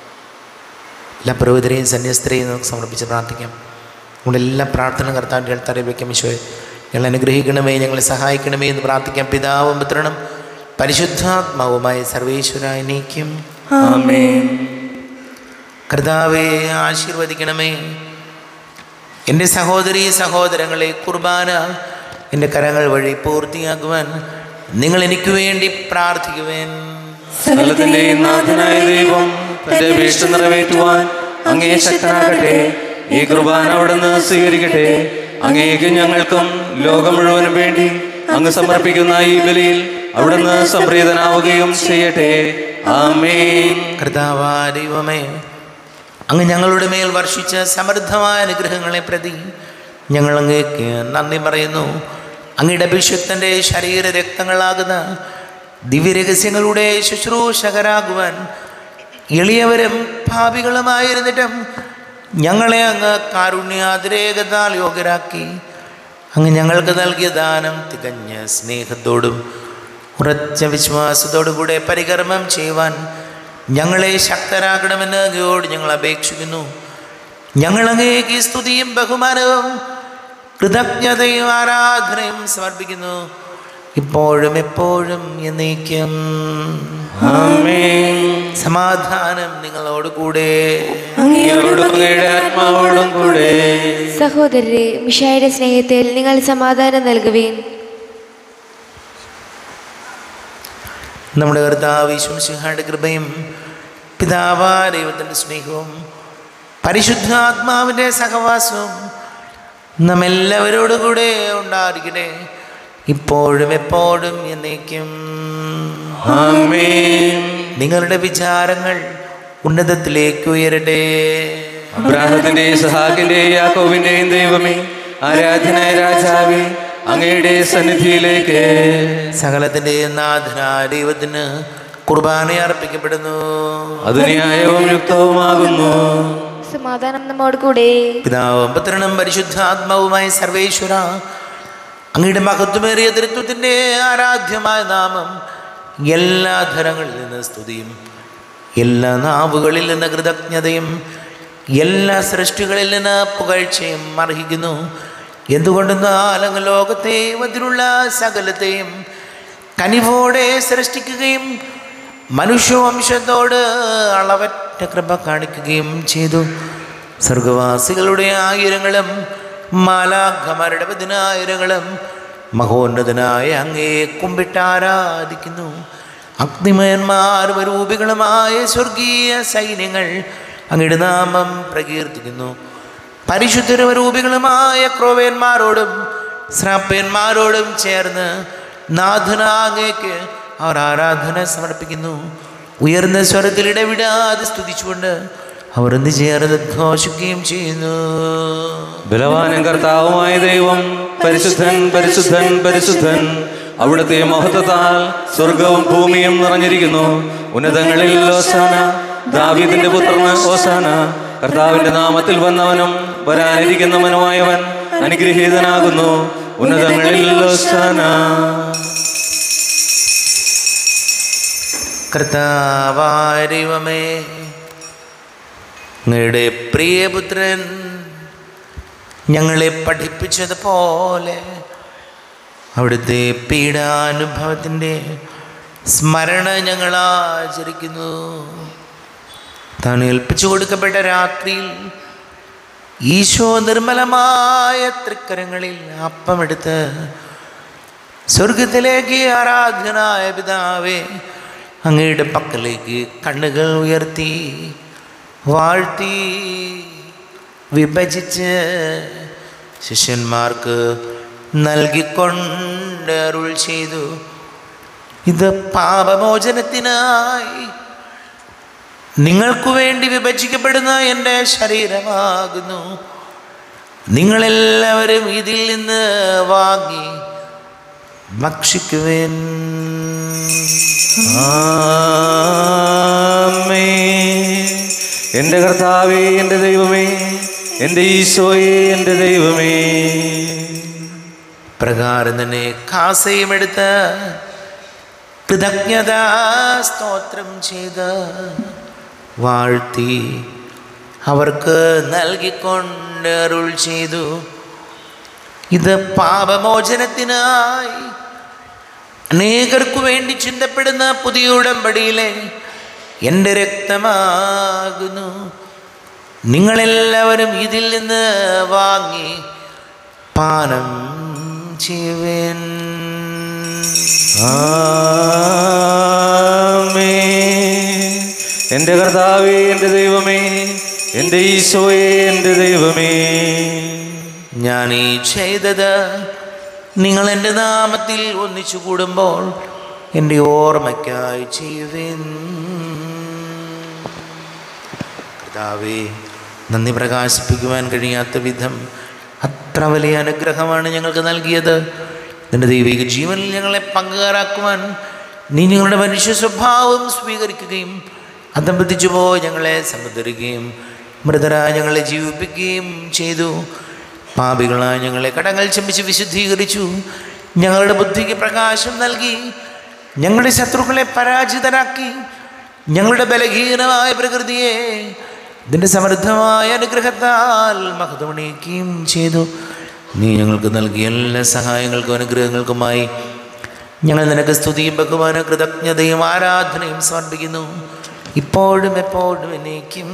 എല്ലാ പുരോഹിതരെയും സന്യസ്തരെയും നമുക്ക് സമർപ്പിച്ച് പ്രാർത്ഥിക്കാം നമ്മുടെ എല്ലാ പ്രാർത്ഥന കർത്താവിൻ്റെ അടുത്തറി വയ്ക്കാം ഈശോയെ ഞങ്ങൾ അനുഗ്രഹിക്കണമേ ഞങ്ങളെ സഹായിക്കണമേ എന്ന് പ്രാർത്ഥിക്കാം പിതാവും പുത്രനും പരിശുദ്ധാത്മാവുമായ സർവേശ്വരായ നീക്കും ആമേൻ കർത്താവെ ആശീർവദിക്കണമേ എൻ്റെ സഹോദരി സഹോദരങ്ങളെ കുർബാന എൻ്റെ കരങ്ങൾ വഴി പൂർത്തിയാക്കുവാൻ നിങ്ങൾ എനിക്ക് വേണ്ടി പ്രാർത്ഥിക്കുവേൻ സകലത്തിന്റെയും നാഥനായ ദൈവം തന്റെ അപേക്ഷ നിറവേറ്റുവാൻ അങ്ങേ ശക്തനാകട്ടെ ഈ കുർബാന അവിടുന്ന് സ്വീകരിക്കട്ടെ അങ്ങേക്ക് ഞങ്ങൾക്കും ലോകം മുഴുവനും വേണ്ടി അങ്ങ് സമർപ്പിക്കുന്ന ഈ ബലിയിൽ അവിടുന്ന് സംപ്രീതനാവുകയും ചെയ്യട്ടെ ആമേൻ കർത്താവാ ദൈവമേ അങ്ങ് ഞങ്ങളുടെ മേൽ വർഷിച്ച സമൃദ്ധമായ അനുഗ്രഹങ്ങളെ പ്രതി ഞങ്ങൾ അങ്ങേക്ക് നന്ദി പറയുന്നു അങ്ങയുടെ അഭിഷക്തൻ്റെ ശരീര രക്തങ്ങളാകുന്ന ദിവ്യരഹസ്യങ്ങളുടെ ശുശ്രൂഷകരാകുവാൻ എളിയവരും ഭാവികളുമായിരുന്നിട്ടും ഞങ്ങളെ അങ്ങ് കാരുണ്യാതിരേകതാൽ യോഗ്യരാക്കി അങ്ങ് ഞങ്ങൾക്ക് നൽകിയ ദാനം തികഞ്ഞ സ്നേഹത്തോടും ഉറച്ച വിശ്വാസത്തോടും കൂടെ പരികർമ്മം ചെയ്യുവാൻ ഞങ്ങളെ ശക്തരാക്കണമെന്ന് അങ്ങയോട് ഞങ്ങൾ അപേക്ഷിക്കുന്നു ഞങ്ങൾ അങ്ങേക്ക് ഈ സ്തുതിയും ബഹുമാനവും കൃതജ്ഞതയും ആരാധനയും സമർപ്പിക്കുന്നു ഇപ്പോഴും എപ്പോഴും എന്നേക്കും ആമേൻ സമാധാനം നിങ്ങളോട് കൂടെ അങ്ങയോടും അങ്ങയുടെ ആത്മാവോടും കൂടെ സഹോദരരെ മിഷായുടെ സ്നേഹത്തിൽ നിങ്ങൾ സമാധാനം നൽകുവേൻ നമ്മുടെ കർത്താവ് ശംസിഹായുടെ കൃപയും പിതാവാ ദൈവത്തിൻ്റെ സ്നേഹവും പരിശുദ്ധാത്മാവിൻ്റെ സഹവാസവും നമ്മെല്ലാവരോടും കൂടെ ഉണ്ടായിരിക്കട്ടെ ഇപ്പോഴും എപ്പോഴും എന്നേക്കും ആമേൻ നിങ്ങളുടെ വിചാരങ്ങൾ ഉന്നതത്തിലേക്ക് ഉയരട്ടെ അബ്രാഹത്തിന്റെയും സഹാക്കിന്റെയും യാക്കോബിന്റെയും ദൈവമേ ആരാധനായ രാജാവേ അങ്ങയുടെ സന്നിധിയിലേക്ക് സകലത്തിൻ്റെ നാഥനായ ദൈവത്തിന് കുർബാന അർപ്പിക്കപ്പെടുന്നു അത് ന്യായവും യുക്തവുമാകുന്നു സമാധാനം നമ്മോട് കൂടെ പിതാവും പുത്രനും പരിശുദ്ധാത്മാവുമായ സർവേശ്വര അങ്ങയുടെ മഹത്വമേറിയ തൃത്വത്തിൻ്റെ ആരാധ്യമായ നാമം എല്ലാ ധരങ്ങളിൽ നിന്ന് സ്തുതിയും എല്ലാ നാവുകളിൽ നിന്ന് കൃതജ്ഞതയും എല്ലാ സൃഷ്ടികളിൽ നിന്ന് പുകഴ്ചയും അർഹിക്കുന്നു എന്തുകൊണ്ടെന്നാൽ അങ്ങ് ലോകത്തെയും അതിലുള്ള സകലത്തെയും കനിവോടെ സൃഷ്ടിക്കുകയും മനുഷ്യവംശത്തോട് അളവറ്റ കൃപ കാണിക്കുകയും ചെയ്തു സ്വർഗവാസികളുടെ ആയിരങ്ങളും മാലാഖമാരുടെ പതിനായിരങ്ങളും മഹോന്നതനായ അങ്ങേ കുമ്പിട്ടാരാധിക്കുന്നു അഗ്നിമയന്മാരും രൂപികളുമായ സ്വർഗീയ സൈന്യങ്ങൾ അങ്ങയുടെ നാമം പ്രകീർത്തിക്കുന്നു പരിശുദ്ധരൂപികളുമായ ക്രോവേന്മാരോടും ശ്രാപ്പന്മാരോടും ചേർന്ന് നാഥനാങ്ങേക്ക് അവർ ആരാധന സമർപ്പിക്കുന്നു ഉയർന്ന സ്വരത്തിൽ ഇടവിടാതെ സ്തുതിച്ചുകൊണ്ട് അവർ ഒന്ന് ചേർന്ന് ഘോഷിക്കുകയും ചെയ്യുന്നു ബലവാനും കർത്താവുമായ ദൈവം പരിശുദ്ധൻ പരിശുദ്ധൻ പരിശുദ്ധൻ അവിടുത്തെ മഹത്വത്താൽ സ്വർഗവും ഭൂമിയും നിറഞ്ഞിരിക്കുന്നു ഉന്നതങ്ങളിൽ ഓസാന ദാവീദിന്റെ പുത്രന് ഓസാന കർത്താവിന്റെ നാമത്തിൽ വന്നവനും വരാനിരിക്കുന്നവനുമായവൻ അനുഗ്രഹീതനാകുന്നു ഉന്നതങ്ങളിൽ ഓസാന കർത്താവാരിവമേ അങ്ങയുടെ പ്രിയപുത്രൻ ഞങ്ങളെ പഠിപ്പിച്ചതുപോലെ അവിടുത്തെ പീഡാനുഭവത്തിൻ്റെ സ്മരണ ഞങ്ങൾ ആചരിക്കുന്നു താൻ ഏൽപ്പിച്ചു കൊടുക്കപ്പെട്ട രാത്രിയിൽ ഈശോ നിർമ്മലമായ തൃക്കരങ്ങളിൽ അപ്പമെടുത്ത് സ്വർഗത്തിലേക്ക് ആരാധ്യനായ പിതാവേ അങ്ങയുടെ പക്കലേക്ക് കണ്ണുകൾ ഉയർത്തി വാഴ്ത്തി വിഭജിച്ച് ശിഷ്യന്മാർക്ക് നൽകിക്കൊണ്ട് അരുൾ ചെയ്തു ഇത് പാപമോചനത്തിനായി നിങ്ങൾക്കു വേണ്ടി വിഭജിക്കപ്പെടുന്ന എൻ്റെ ശരീരമാകുന്നു നിങ്ങളെല്ലാവരും ഇതിൽ നിന്ന് വാങ്ങി ഭക്ഷിക്കുവേൻ ആമേൻ. എൻ്റെ കർത്താവേ എൻ്റെ ദൈവമേ എൻ്റെ ഈശോയെ എൻ്റെ ദൈവമേ പ്രകാരം തന്നെ കാസയും എടുത്ത് കൃതജ്ഞതാ സ്തോത്രം ചെയ്ത് വാഴ്ത്തി അവർക്ക് നൽകിക്കൊണ്ട് അരുൾ ചെയ്തു ഇത് പാപമോചനത്തിനായി അനേകർക്കു വേണ്ടി ചിന്തപ്പെടുന്ന പുതിയ ഉടമ്പടിയിലെ എൻ്റെ രക്തമാകുന്നു നിങ്ങളെല്ലാവരും ഇതിൽ നിന്ന് വാങ്ങി പാനം ചെയ്യുവേൻ ആമേൻ. എൻ്റെ കർത്താവേ എൻ്റെ ദൈവമേ എൻ്റെ ഈശോയെ എൻ്റെ ദൈവമേ ഞാൻ ഈ ചെയ്തത് നിങ്ങൾ എൻ്റെ നാമത്തിൽ ഒന്നിച്ചു കൂടുമ്പോൾ എൻ്റെ ഓർമ്മയ്ക്കായി ചെയ്യുവേൻ കർത്താവേ നന്ദി പ്രകാശിപ്പിക്കുവാൻ കഴിയാത്ത വിധം അത്ര വലിയ അനുഗ്രഹമാണ് ഞങ്ങൾക്ക് നൽകിയത് നിന്റെ ദൈവിക ജീവനിൽ ഞങ്ങളെ പങ്കുകാരാക്കുവാൻ നീ ഞങ്ങളുടെ മനുഷ്യ സ്വഭാവം സ്വീകരിക്കുകയും അതമ്പതിച്ചു പോയി ഞങ്ങളെ സമുദ്രിക്കുകയും മൃതരായ ഞങ്ങളെ ജീവിപ്പിക്കുകയും ചെയ്തു പാപികളായ ഞങ്ങളെ കടങ്ങൾ ചമ്പിച്ച് വിശുദ്ധീകരിച്ചു ഞങ്ങളുടെ ബുദ്ധിക്ക് പ്രകാശം നൽകി ഞങ്ങളുടെ ശത്രുക്കളെ പരാജിതരാക്കി ഞങ്ങളുടെ ബലഹീനമായ പ്രകൃതിയെ ഇതിൻ്റെ സമൃദ്ധമായ അനുഗ്രഹത്താൽ മഹത്വമണിയിക്കുകയും ചെയ്തു നീ ഞങ്ങൾക്ക് നൽകിയ എല്ലാ സഹായങ്ങൾക്കും അനുഗ്രഹങ്ങൾക്കുമായി ഞങ്ങൾ നിനക്ക് സ്തുതിയും ബഹുമാന കൃതജ്ഞതയും ആരാധനയും സമർപ്പിക്കുന്നു ഇപ്പോഴും എപ്പോഴും എന്നേക്കും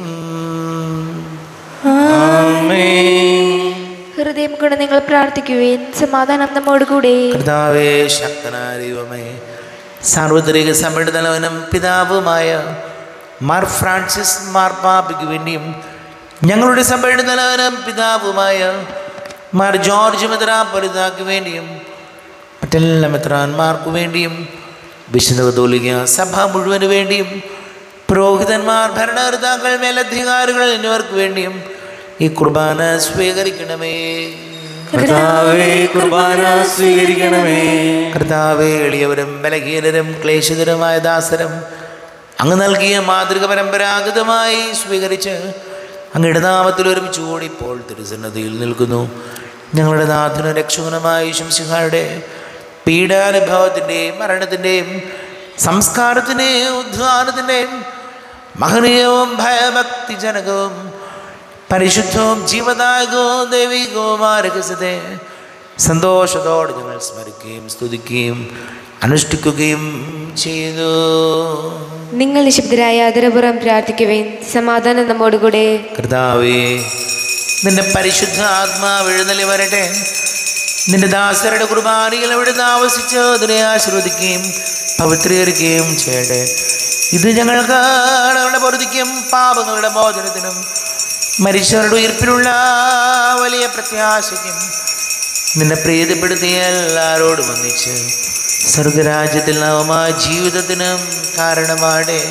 ആമേൻ ഹൃദയം കൊണ്ട് നിങ്ങൾ പ്രാർത്ഥിക്കുവേൻ സമാധാനം നമ്മോട് കൂടെ കർത്താവേ ശക്തനായ ദൈവമേ സാർവത്രിക സഭയുടെ തലവനും പിതാവുമായ മാർ ഫ്രാൻസിസ് മാർപ്പാപ്പയ്ക്ക് വേണ്ടിയും ഞങ്ങളുടെ സഭയുടെ തലവനും പിതാവുമായ മാർ ജോർജ് മെത്രാപ്പൊലിതാക്ക് വേണ്ടിയും മറ്റെല്ലാ മെത്രാന്മാർക്കു വേണ്ടിയും വിശുദ്ധ കത്തോലിക്ക സഭ മുഴുവന് വേണ്ടിയും പുരോഹിതന്മാർ ഭരണകർത്താക്കൾ മേലധികാരികൾ എന്നിവർക്ക് വേണ്ടിയും ഈ കുർബാന സ്വീകരിക്കണമേ കർത്താവേ കുർബാന സ്വീകരിക്കണമേ കർത്താവേ എളിയവരും ബലഹീനരും ക്ലേശിതരുമായ ദാസരും അങ്ങ് നൽകിയ മാതൃക പരമ്പരാഗതമായി സ്വീകരിച്ച് അങ്ങയുടെ നാമത്തിൽ ഒരുമിച്ച് കൂടി ഇപ്പോൾ തിരുസന്നതിയിൽ നിൽക്കുന്നു ഞങ്ങളുടെ നാഥന രക്ഷകനുമായ ശംസിഹായുടെ പീഡാനുഭവത്തിൻ്റെയും മരണത്തിൻ്റെയും സംസ്കാരത്തിൻ്റെയും ഉദ്ധാനത്തിൻ്റെയും മഹനീയവും ഭയഭക്തിജനകവും പരിശുദ്ധവും ജീവദായകവും ദൈവികവുമായ രഹസ്യത്തെ സന്തോഷത്തോടെ ഞങ്ങൾ സ്മരിക്കുകയും സ്തുതിക്കുകയും അനുഷ്ഠിക്കുകയും ചെയ്തു നിങ്ങൾ നിശബ്ദരായ ആദരപുറം പ്രാർത്ഥിക്കുവേൻ സമാധാനം നമ്മോട് കൂടെ കർത്താവേ നിന്റെ പരിശുദ്ധ ആത്മാവ് എഴുന്നള്ളി വരട്ടെ നിന്റെ ദാസരുടെ കുർബാനയിൽ എവിടുന്ന് ആവസിച്ച് അതിനെ ആശീർവദിക്കുകയും പവിത്രീകരിക്കുകയും ചെയ്യട്ടെ ഇത് ഞങ്ങൾക്ക് ഞങ്ങളുടെ പൊറുതിക്കും പാപങ്ങളുടെ മോചനത്തിനും മരിച്ചവരുടെ ഉയർപ്പിലുള്ള വലിയ പ്രത്യാശയ്ക്കും നിന്നെ പ്രീതിപ്പെടുത്തിയ എല്ലാവരോടും ഒന്നിച്ച് സ്വർഗരാജ്യത്തിൽ നവമായ ജീവിതത്തിനും കാരണമാടെ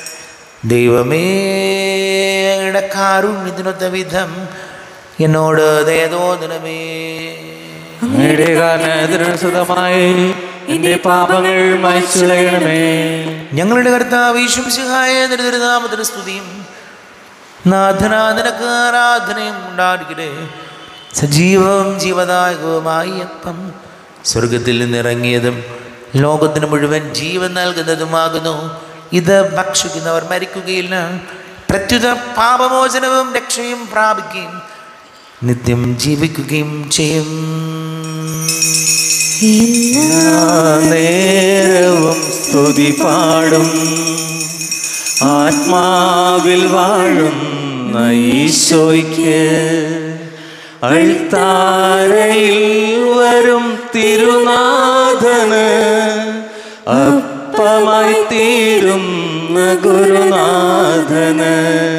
ദൈവമേ അങ്ങയുടെ കാരുണ്യത്തിനൊത്ത വിധം എന്നോട് ദയതോന്നണമേ അങ്ങയുടെ കാരണത്തിനനുസൃതമായി എന്റെ പാപങ്ങൾ മായ്ച്ചുകളയണമേ ഞങ്ങളുടെ കർത്താവ് ഈശംസിഹായ തിരുനാമത്തിന് സ്തുതിയും നാഥനാ നിനക്ക് ആരാധനയും ഉണ്ടായിരിക്കട്ടെ സജീവവും ജീവദായകവുമായി അപ്പം സ്വർഗത്തിൽ നിന്നിറങ്ങിയതും ലോകത്തിന് മുഴുവൻ ജീവൻ നൽകുന്നതുമാകുന്നു ഇത് ഭക്ഷിക്കുന്നവർ മരിക്കുകയില്ല പ്രത്യുത പാപമോചനവും രക്ഷയും പ്രാപിക്കുകയും നിത്യം ജീവിക്കുകയും ചെയ്യും നേരവും സ്തുതി പാടും ആത്മാവിൽ വാഴുന്ന ഈശോയ്ക്ക് അൾത്താരയിൽ വരും തിരുനാഥന് അപ്പമായി തീരുന്ന ഗുരുനാഥന്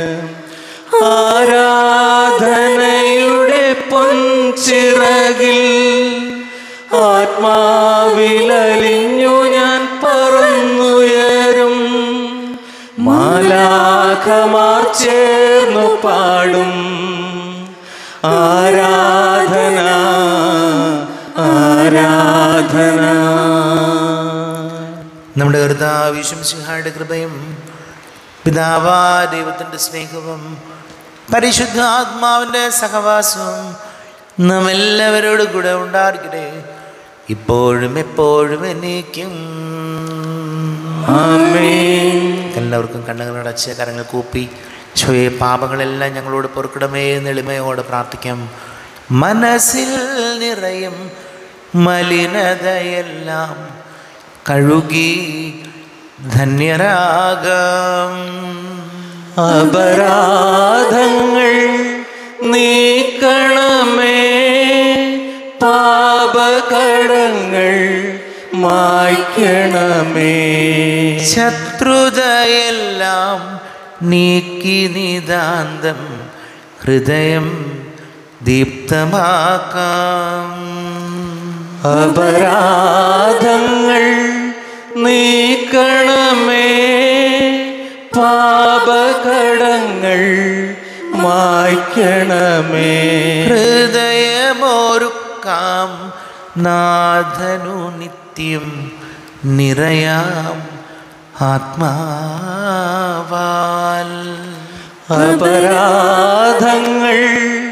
ആരാധനയുടെ പൊൻചിറകിൽ ആത്മാവിലലിഞ്ഞു ഞാൻ പറന്നുയരും മാലാഖമാർ ചേർന്നു പാടും ആരാധന ആരാധന നമ്മുടെ കർത്താവ് ശംസിഹായുടെ കൃപയും പിതാവാ ദൈവത്തിൻ്റെ സ്നേഹവും പരിശുദ്ധ ആത്മാവിൻ്റെ സഹവാസവും നാം എല്ലാവരോടും കൂടെ ഉണ്ടായിരിക്കട്ടെ ഇപ്പോഴും എപ്പോഴും എന്നേക്കും ആമേൻ എല്ലാവർക്കും കണ്ണുകളടച്ച് കരങ്ങൾ കൂപ്പി ശോയെ പാപങ്ങളെല്ലാം ഞങ്ങളോട് പൊറുക്കിടമേ എന്ന് എളിമയോടെ പ്രാർത്ഥിക്കാം മനസ്സിൽ നിറയും മലിനതയെല്ലാം കഴുകി ധന്യരാഗം അപരാധങ്ങൾ നീക്കണമേ പാപകടങ്ങൾ മായ്ക്കണമേ ശത്രുതയെല്ലാം നീക്കി നിതാന്തം ഹൃദയം ദീപ്തമാക്കാം അപരാധങ്ങൾ നീക്കണമേ പാപകടങ്ങൾ മായ്ക്കണമേ ഹൃദയമോരുക്കാം നാഥനു നിത്യം നിറയാം ആത്മാവാൽ അപരാധങ്ങൾ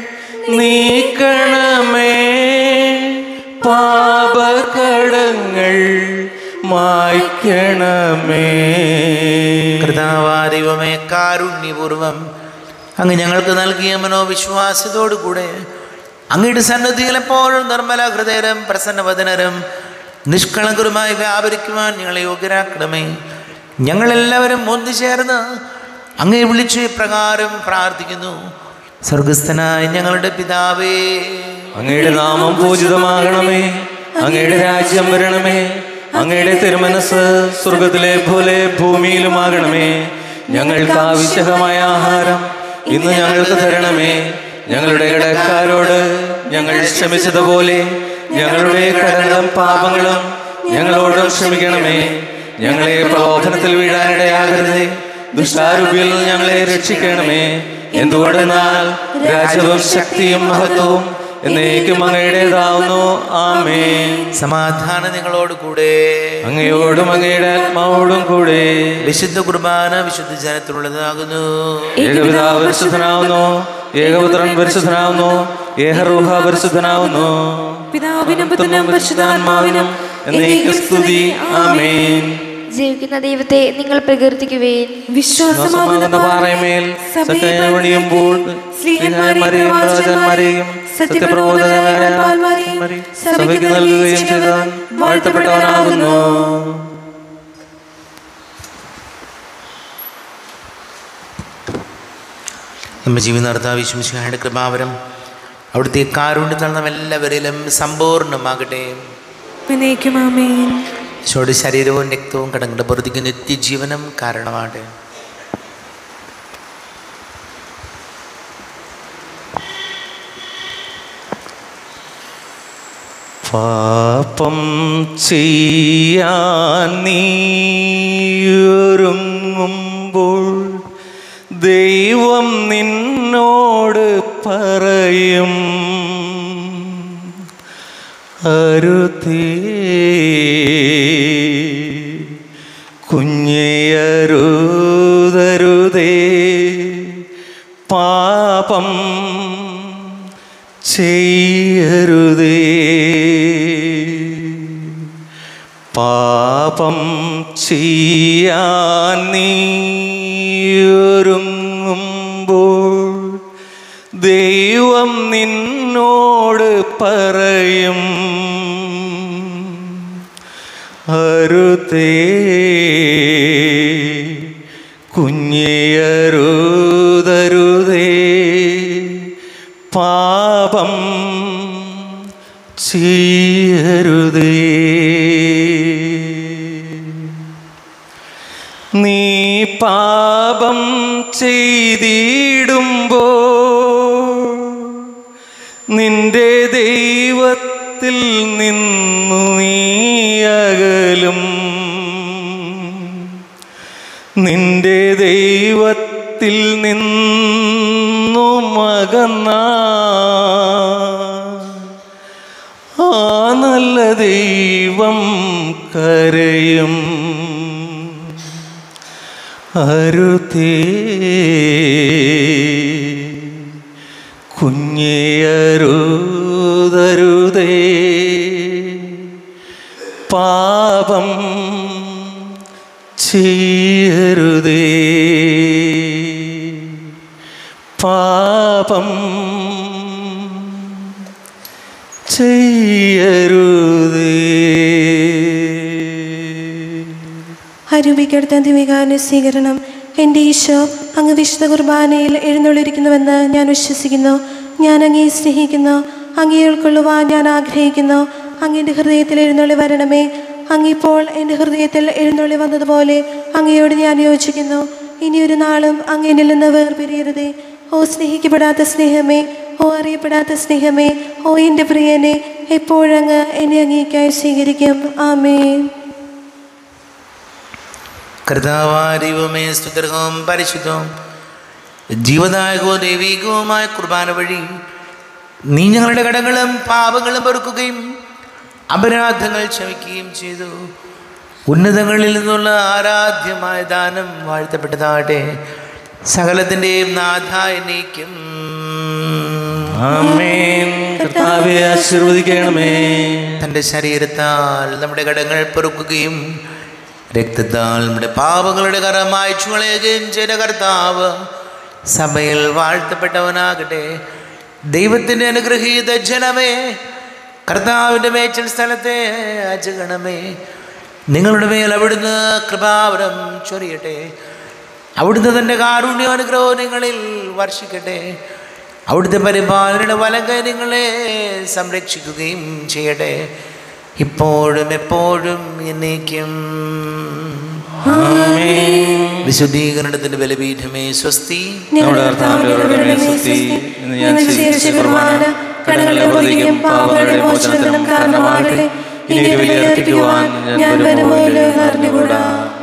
നീക്കണമേ പാപകടങ്ങൾ മായ്ക്കണമേ കൃതാവാ ദൈവമേ കാരുണ്യപൂർവം അങ്ങ് ഞങ്ങൾക്ക് നൽകിയ മനോവിശ്വാസത്തോടു കൂടെ അങ്ങയുടെ സന്നദ്ധിയിൽ എപ്പോഴും നിർമ്മല ഹൃദയരും പ്രസന്നവദനരും നിഷ്കളങ്കരുമായി വ്യാപരിക്കുവാൻ ഞങ്ങളെ യോഗ്യരാക്കണമേ ഞങ്ങളെല്ലാവരും ഒന്നു ചേർന്ന് അങ്ങേ വിളിച്ച് ഇപ്രകാരം പ്രാർത്ഥിക്കുന്നു സ്വർഗസ്ഥനായ ഞങ്ങളുടെ പിതാവേ അങ്ങയുടെ നാമം പൂജിതമാകണമേ അങ്ങയുടെ രാജ്യം വരണമേ അങ്ങയുടെ തിരുമനസ് സ്വർഗത്തിലെ പോലെ ഭൂമിയിലുമാകണമേ ഞങ്ങൾക്ക് ആവശ്യകമായ ആഹാരം ഇന്ന് ഞങ്ങൾക്ക് തരണമേ ഞങ്ങളുടെ കടക്കാരോട് ഞങ്ങൾ ക്ഷമിച്ചതുപോലെ ഞങ്ങളുടെ കടങ്ങളും പാപങ്ങളും ഞങ്ങളോടും ക്ഷമിക്കണമേ ഞങ്ങളെ പ്രലോഭനത്തിൽ വീഴാനിടയാകരുതേ ദുഷ്ടാരൂപിയിൽ നിന്ന് ഞങ്ങളെ രക്ഷിക്കണമേ എന്തുകൊണ്ടെന്നാൽ രാജ്യവും ശക്തിയും മഹത്വവും എന്നേക്കും അങ്ങയുടേതാവുന്നു ആമേൻ സമാധാനം നിങ്ങളോട് കൂടെ അങ്ങയോടും അങ്ങയുടെ ആത്മാവോടും കൂടെ വിശുദ്ധ കുർബാന വിശുദ്ധ ജനത്തിലുള്ളതാകുന്നു ഏകപിതാവ് പരിശുദ്ധനാവുന്നു ഏകപുത്രൻ പരിശുദ്ധനാവുന്നു ഏഹറൂഹ പരിശുദ്ധനാവുന്നു പിതാവിനും പുത്രനും പരിശുദ്ധാത്മാവിനും എന്നേക്കും സ്തുതി ആമേൻ ജീവിക്കുന്ന ദൈവത്തെ നിങ്ങൾ പ്രകീർത്തിക്കുവേൻ വിശ്വാസമാകുന്ന പാറയമേൽ സത്യവണിയുമ്പോൾ ശ്രീഹാന്മാരെയും രാജന്മാരെയും സത്യപ്രബോധകന്മാരെയും സഭയ്ക്ക് നൽകുകയും ചെയ്താൽ വാഴ്ത്തപ്പെട്ടവനാകുന്നു നമ്മ ജീവി നടത്താവിശ്വസിക്കാരുടെ കൃപാവരം അവിടുത്തെ കാരുണ്യത്താൽ നാം എല്ലാവരിലും സമ്പൂർണ്ണമാകട്ടെ എന്നേക്കും ആമേൻ ഈശോയുടെ ശരീരവും രക്തവും കടങ്ങളുടെ പുറത്തേക്ക് നിത്യജീവനം കാരണമാകട്ടെ പാപം ചെയ്യാൻ നീയൊരുങ്ങുമ്പോൾ ദൈവം നിന്നോട് പറയും അരുതേ കുഞ്ഞയരുതരുതേ പാപം ചെയ്യരുതേ പാപം ചെയ്യാൻ നീയൊരുങ്ങുമ്പോൾ ദൈവം നിന്നോട് പറയും അരുതേ കുഞ്ഞിയരുതരുതേ പാപം ചെയ്യരുതേ നീ പാപം ചെയ്തിടുമ്പോ നിന്റെ ദൈവത്തിൽ നിന്നു നീ അകലും നിന്റെ ദൈവത്തിൽ നിന്നു മകന്ന ആ നല്ല ദൈവം കരയും അരുതേ കുഞ്ഞിയരുതരുതേ പാപം ചെയ്യരുതേ പാപം ചെയ്യരുതേ അരൂപിക്കടുത്ത ദിവികാന സ്വീകരണം എൻ്റെ ഈശോ അങ്ങ് വിശുദ്ധ കുർബാനയിൽ എഴുന്നള്ളിരിക്കുന്നുവെന്ന് ഞാൻ വിശ്വസിക്കുന്നു ഞാൻ അങ്ങേ സ്നേഹിക്കുന്നു അങ്ങേ ഉൾക്കൊള്ളുവാൻ ഞാൻ ആഗ്രഹിക്കുന്നു അങ്ങയുടെ ഹൃദയത്തിൽ എഴുന്നള്ളി വരണമേ അങ്ങിപ്പോൾ എൻ്റെ ഹൃദയത്തിൽ എഴുന്നള്ളി വന്നതുപോലെ അങ്ങയോട് ഞാൻ യോജിക്കുന്നു ഇനിയൊരു നാളും അങ്ങയിൽ നിന്ന് വേർപിരിയരുതേ ഓ സ്നേഹിക്കപ്പെടാത്ത സ്നേഹമേ ഓ അറിയപ്പെടാത്ത സ്നേഹമേ ഓ എൻ്റെ പ്രിയനെ എപ്പോഴങ്ങ് എന്നെ അങ്ങേക്കായി സ്വീകരിക്കും ആമേൻ കർത്താവാരിവുമേ സ്തുതർഹവും പരിശുദ്ധവും ജീവദായകവും ദൈവികവുമായ കുർബാന വഴി നീ ഞങ്ങളുടെ കടങ്ങളും പാപങ്ങളും പൊറുക്കുകയും അപരാധങ്ങൾ ക്ഷമിക്കുകയും ചെയ്തു ഉന്നതങ്ങളിൽ നിന്നുള്ള ആരാധ്യമായ ദാനം വാഴ്ത്തപ്പെട്ടതാകട്ടെ സകലത്തിൻ്റെയും നാഥ എന്നേക്കും ആമേൻ കർത്താവെ ആശീർവദിക്കണമേ തൻ്റെ ശരീരത്താൽ നമ്മുടെ കടങ്ങൾ പൊറുക്കുകയും രക്തത്താൽ നമ്മുടെ പാപങ്ങളുടെ കറ മായ്ച്ചു കളയുകയും ചെയ്ത കർത്താവ് സഭയിൽ വാഴ്ത്തപ്പെട്ടവനാകട്ടെ ദൈവത്തിൻ്റെ അനുഗ്രഹീത ജനമേ കർത്താവിൻ്റെ മേച്ചൽ സ്ഥലത്തെ അജഗണമേ നിങ്ങളുടെ മേൽ അവിടുന്ന് കൃപാവരം ചൊരിയട്ടെ അവിടുന്ന് തൻ്റെ കാരുണ്യ അനുഗ്രഹവും നിങ്ങളിൽ വർഷിക്കട്ടെ അവിടുത്തെ പരിപാലനയുടെ വലങ്കൈ നിങ്ങളെ സംരക്ഷിക്കുകയും ചെയ്യട്ടെ ഇപ്പോഴും എപ്പോഴും എന്നേക്കും വിശുദ്ധീകരണത്തിന്റെ ബലപീഠമേ സ്വസ്തി നമ്മുടെ കർത്താവിന്റെ ഉടമയെ സ്തുതി ഇന്ന് ഞാൻ സ്വീകരിച്ച കുർബാന കടങ്ങളുടെ പ്രതിക്കും പാപങ്ങളുടെ മോചനത്തിനും കാരണമാകട്ടെ ഇനി ഒരു ബലി അർപ്പിക്കുവാൻ ഞാൻ വരുമോ ഇല്ലയോ എന്ന് അറിഞ്ഞുകൂടാ